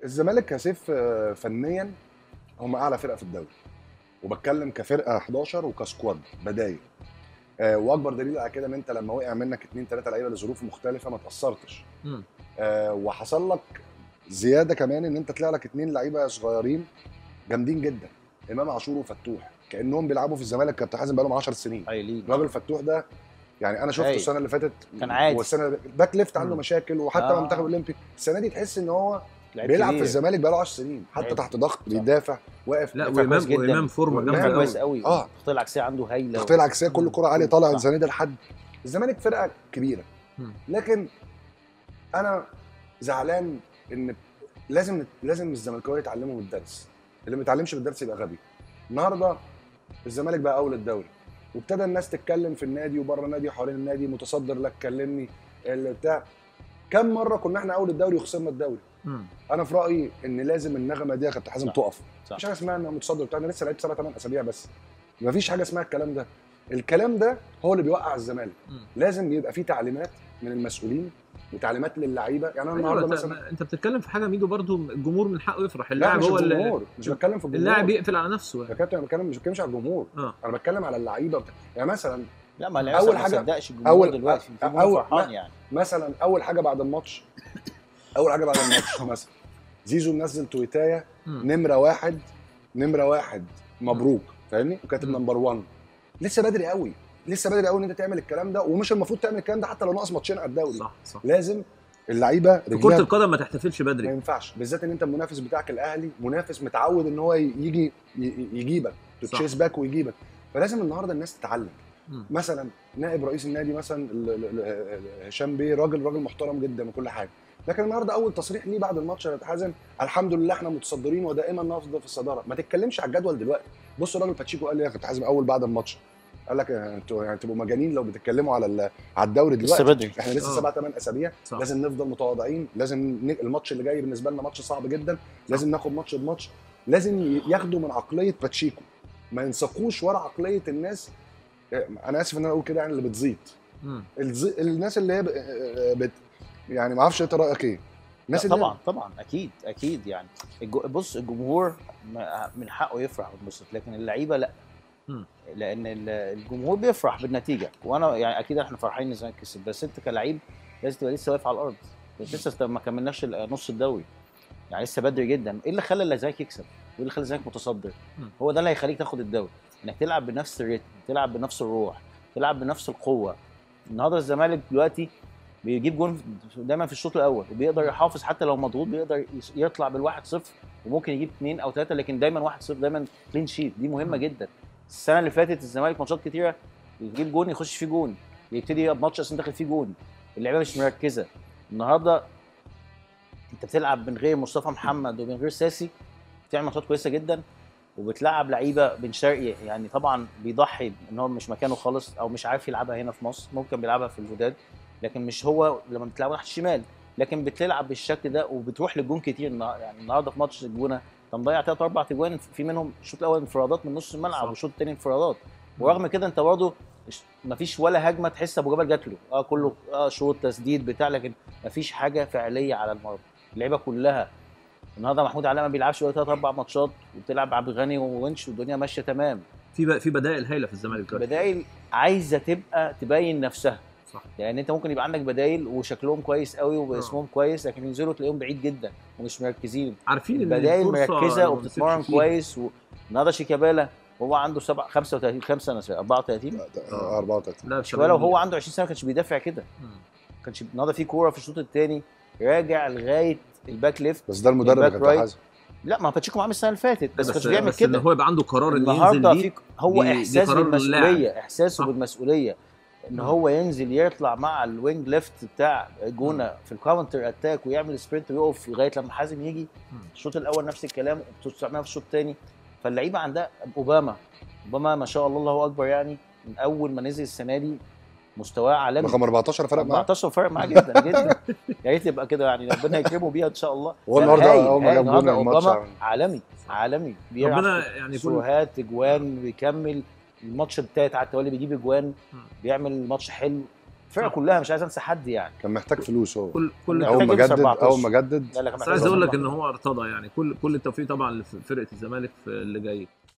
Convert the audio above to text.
الزمالك كسيف آه، فنيا هم اعلى فرقه في الدوري وبتكلم كفرقه 11 وكسكواد بدايل آه، واكبر دليل على كده ان انت لما وقع منك اثنين ثلاثه لعيبه لظروف مختلفه ما تاثرتش مم. آه، وحصل لك زياده كمان ان انت طلع لك اثنين لعيبه صغيرين جامدين جدا امام عاشور وفتوح كانهم بيلعبوا في الزمالك كابتن حازم بقالهم 10 سنين اي ليج الراجل فتوح ده يعني انا شفته أيوة. السنه اللي فاتت كان عادي. والسنه اللي- باك ليفت عنده مم. مشاكل وحتى آه. مع المنتخب الاولمبي السنه دي تحس ان هو لعيب بيلعب في كبير. الزمالك بقاله 10 سنين حتى لعيب. تحت ضغط بيدافع واقف لا دفاع كويس وامام جدا. وامام فورمه وإمام جامده دفاع كويس قوي قوي آه. الخطيه العكسيه عنده هايله التغطيه العكسيه كل كره عاليه طالع صح. زنيده لحد الزمالك فرقه كبيره مم. لكن انا زعلان ان لازم لازم الزملكاويه يتعلموا من الدرس اللي ما يتعلمش من الدرس يبقى غبي النهارده الزمالك بقى اول الدوري وابتدى الناس تتكلم في النادي وبره النادي وحوالين النادي متصدر لك كلمني اللي بتاع كم مره كنا احنا اول الدوري وخسرنا الدوري مم. انا في رايي ان لازم النغمه دي يا كابتن حازم صح. تقف صح. مفيش حاجه اسمها ان متصدر بتاع انا لسه لعبت سبع ثمان اسابيع بس مفيش حاجه اسمها الكلام ده الكلام ده هو اللي بيوقع الزمالك مم. لازم يبقى في تعليمات من المسؤولين وتعليمات للعيبه يعني انا النهارده أيوة مثلا انت بتتكلم في حاجه ميدو برضو الجمهور من حقه يفرح لا اللاعب مش هو اللي الجمهور مش بتكلم في الجمهور اللاعب يقفل على نفسه يا يعني كابتن انا بتكلم مش بتكلمش على الجمهور اه انا بتكلم على اللعيبه بتاع. يعني مثلا لا ما أول اول حاجة- حاجه ما صدقش الجمهور أول- دلوقتي أ- الجمهور أول- فرحان لا. يعني مثلا اول حاجه بعد الماتش اول حاجه بعد الماتش مثلا زيزو منزل تويتايه مم. نمره واحد نمره واحد مبروك فاهمني وكاتب مم. نمبر 1 لسه بدري قوي لسه بدري قوي ان انت تعمل الكلام ده ومش المفروض تعمل الكلام ده حتى لو ناقص ماتشين على الدوري صح صح لازم اللعيبه في كره رجليها القدم ما تحتفلش ما بدري ينفعش بالذات ان انت المنافس بتاعك الاهلي منافس متعود ان هو يجي ي- يجيبك صح. تشيس باك ويجيبك فلازم النهارده الناس تتعلم مم. مثلا نائب رئيس النادي مثلا ال- ال- ال- هشام بيه راجل راجل محترم جدا وكل حاجه لكن النهارده اول تصريح ليه بعد الماتش يا حازم الحمد لله احنا متصدرين ودائما نفضل في الصداره ما تتكلمش على الجدول دلوقتي بص الراجل باتشيكو قال لي يا كابتن حازم اول بعد الماتش قال لك انتوا يعني تبقوا مجانين لو بتتكلموا على ال- على الدوري لسه دلوقتي بدري. احنا لسه آه. سبع ثمان اسابيع صح لازم نفضل متواضعين لازم ن- الماتش اللي جاي بالنسبه لنا ماتش صعب جدا لازم ناخد ماتش بماتش لازم ي- ياخدوا من عقليه باتشيكو ما ينسقوش ورا عقليه الناس انا اسف ان انا اقول كده يعني اللي بتزيط مم. الز... الناس اللي هي ب... بت... يعني ما اعرفش انت رايك ايه الناس لا اللي طبعا طبعا اكيد اكيد يعني الج- بص الجمهور ما- من حقه يفرح ويتبسط لكن اللعيبه لا مم. لان ال- الجمهور بيفرح بالنتيجه وانا يعني اكيد احنا فرحانين ان الزمالك كسب بس انت كلعيب لازم تبقى لسه واقف على الارض بس لسه ما كملناش ال- نص الدوري يعني لسه بدري جدا ايه اللي خلى الزمالك يكسب؟ وايه اللي خلى الزمالك متصدر؟ مم. هو ده اللي هيخليك تاخد الدوري انك تلعب بنفس الريتم تلعب بنفس الروح تلعب بنفس القوه النهارده الزمالك دلوقتي بيجيب جون دايما في الشوط الاول وبيقدر يحافظ حتى لو مضغوط بيقدر يس- يطلع بالواحد صفر وممكن يجيب اثنين او ثلاثه لكن دايما واحد صفر دايما كلين شيت دي مهمه مم. جدا السنه اللي فاتت الزمالك ماتشات كتيره يجيب جون يخش فيه جون يبتدي يبقى ماتش اصلا داخل فيه جون اللعيبه مش مركزه النهارده انت بتلعب من غير مصطفى محمد ومن غير ساسي بتعمل ماتشات كويسه جدا وبتلعب لعيبه بن شرقي يعني طبعا بيضحي ان هو مش مكانه خالص او مش عارف يلعبها هنا في مصر ممكن بيلعبها في الوداد لكن مش هو لما بتلعبها ناحيه الشمال لكن بتلعب بالشكل ده وبتروح للجون كتير النهار- يعني النهارده في ماتش الجونه كان ضيع ثلاث اربع اجوان في منهم الشوط الاول انفرادات من نص الملعب صح. والشوط الثاني انفرادات ورغم كده انت برضه مفيش ولا هجمه تحس ابو جبل جات له اه كله اه شوط تسديد بتاع لكن مفيش حاجه فعليه على المرمى اللعيبه كلها النهارده محمود علاء ما بيلعبش بقى ثلاث اربع ماتشات وبتلعب عبد الغني وونش والدنيا ماشيه تمام في ب- في بدائل هايله في الزمالك دلوقتي بدايل عايزه تبقى تبين نفسها صح لان انت ممكن يبقى عندك بدايل وشكلهم كويس قوي واسمهم كويس لكن ينزلوا تلاقيهم بعيد جدا ومش مركزين عارفين ان البدايل الفرصة مركزه ما وبتتمرن بتسيبش فيها. كويس والنهارده شيكابالا هو عنده سبع 35 كام سنه 34 آه. 34 لا شيكابالا وهو عنده 20 سنه ما كانش بيدافع كده مم. ما كانش النهارده في كوره في الشوط الثاني راجع لغايه الباك ليفت بس ده المدرب يا الباك كابتن رايت. حازم لا ما باتشيكو معاه من السنه اللي فاتت بس ما كانش بيعمل بس ان كده هو يبقى عنده قرار انه ينزل النهارده بيه في هو دي- دي احساس قرار بالمسؤوليه اللاعب. احساسه صح. بالمسؤوليه ان مم. هو ينزل يطلع مع الوينج ليفت بتاع جونه في الكاونتر اتاك ويعمل سبرنت ويقف لغايه لما حازم يجي مم. الشوط الاول نفس الكلام وبتستعملها في الشوط الثاني فاللعيبه عندها اوباما اوباما ما شاء الله الله اكبر يعني من اول ما نزل السنه دي مستواه عالمي رقم 14 فرق معاه 14 فرق معاه جدا جدا يا ريت يبقى كده يعني ربنا يكرمه بيها ان شاء الله هو لا، النهارده هايل، اول ما هايل. جاب جون النهارده الماتش اوباما عالمي عالمي بيلعب ربنا يعني يكون سروهات اجوان بيكمل الماتش التالت على التوالي بيجيب اجوان مم. بيعمل ماتش حلو الفرقه كلها مش عايز انسى حد يعني كان محتاج فلوس هو كل كل محتاج اول ما يكسب جدد 14. اول ما جدد لا لا كان بس محتاج عايز اقول لك يوصل ان هو ارتضى يعني كل كل التوفيق طبعا لفرقه الزمالك في اللي جاي